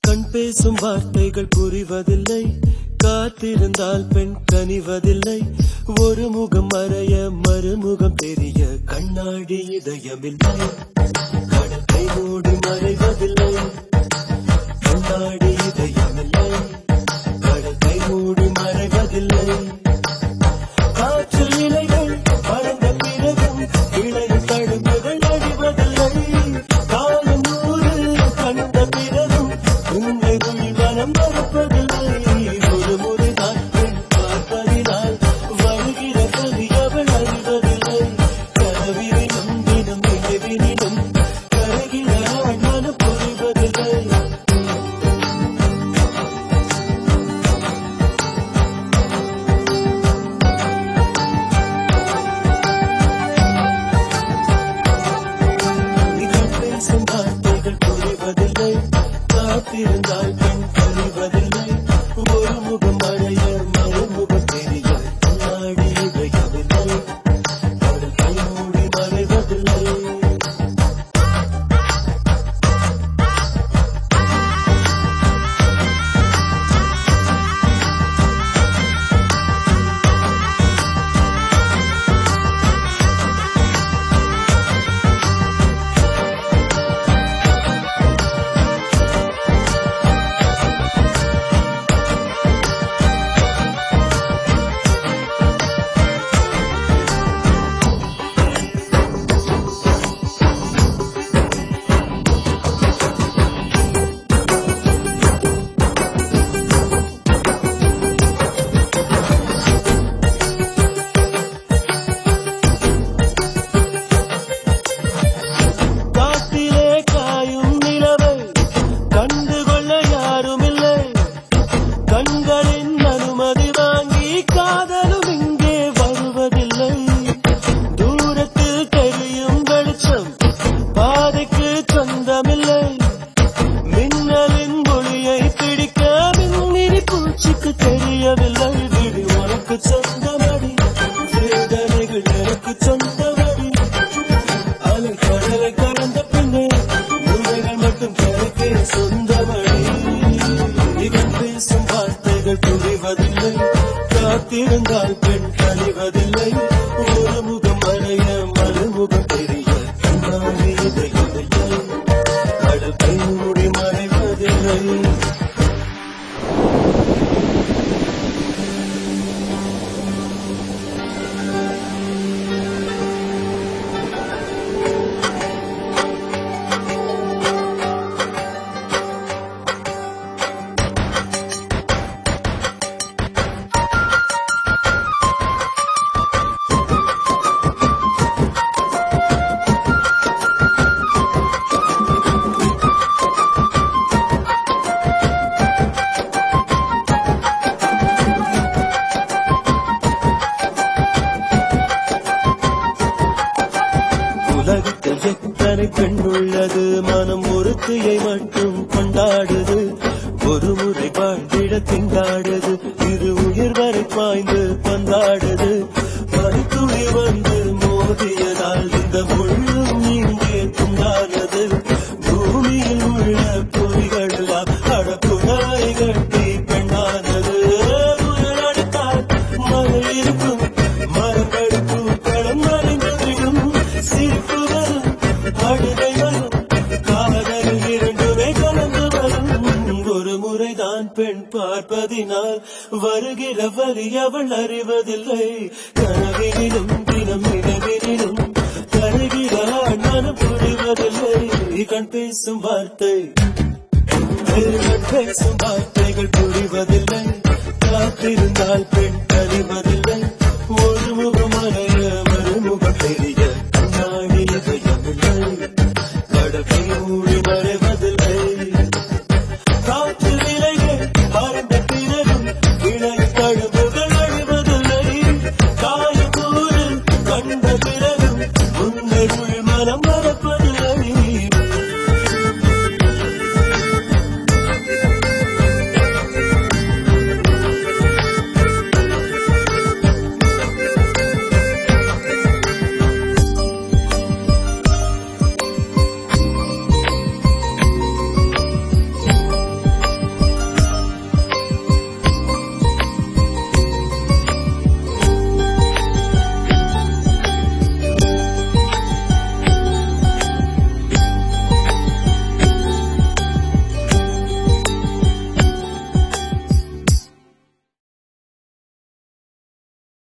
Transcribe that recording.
கண் பேசும் வார்த்தைகள் புரிவதில்லை காத்திருந்தால் பெண் கனிவதில்லை ஒரு முகம் மறைய மறுமுகம் தெரிய கண்ணாடி இதயமில்லை கடற்கை மூடி மறைவதில்லை கண்ணாடி இதயமில்லை கடற்கை மூடி மறைவதில்லை காற்றில் இலைகள் பறந்த பிறகும் இளைய தழும்புகள் அழிவதில்லை காலம் நூறு கண்ட பிறகும் உங்களை உள்வனம் மறப்பதில்லை ஒரு முறைதான் பெண் பார்ப்பதினால் வருகிற கதி அவள் அறிவதில்லை கனவினிலும் தினம் நினைவினிலும் கருகிற ஆண் மனம் புரிவதில்லை நீங்கள் பேசும் வார்த்தைகள் புரிவதில்லை காத்திருந்தால் பெண் கழிவதில்லை ஒரு முகம் அழைய மறுமுகம் தெரிய கண்ணாடி இதயமில்லை அவள் கை மூடி மறைவதில்லை காட்டிலே காயும் நிலவை கண்டுகொள்ள யாருமில்லை கண்களின் அனுமதி வாங்கி காதலும் இங்கே வருவதில்லை தூரத்தில் தெரியும் வெளிச்சம் பாதைக்கு சொந்தமில்லை மின்னலின் ஒளியை பிடிக்க மின்மினி பூச்சிக்கு தெரியவில்லை விழி உனக்கு சொந்தமடி வேதனைகள் எனக்கு சொந்தமடி அலை கடலை கடந்த பின்னே நுழைகள் மட்டும் கரைக்கே சொந்தமடி இவன் பேசும் வார்த்தைகள் புரிவதில்லை காத்திருந்தால் பெண் கழிவதில்லை ஒரு முகம் அடைய மறுமுகம் தெரிய கண்ணாடி இதயமில்லை கடல் கை மூடி மறைவதில்லை உலகத்தில் எத்தனை பெண் உள்ளது மனம் ஒருத்தியை மட்டும் கொண்டாடுது ஒரு முறை வாழ்ந்திட திண்டாடுது இரு உயிர் வரை பாய்ந்து பந்தாடுது மறுத்துளி வந்து மோதியதால் இந்த முள்ளும் இங்கே துண்டானது பூமியில் உள்ள பொறிகள் எல்லாம் அடப்புடவை கட்டி பெண்ணானது உயிரடித்தால் மழை இருக்கும் மரக்கடுக்கும் களம் மறைந்துவிடும் சிரிப்பு வரும் அழுகை வரும் காதல் இரண்டுமே கலந்து வரும் ஒரு முறைதான் பெண் பார்ப்பதினால் வருகிற வரி அவள் அறிவதில்லை கனவினிலும் தினம் நினைவினிலும் கருகிற ஆண் மனம் புரிவதில்லை கண் பேசும் வார்த்தை கண் பேசும் வார்த்தைகள் புரிவதில்லை காத்திருந்தால் பெண் கழிவதில்லை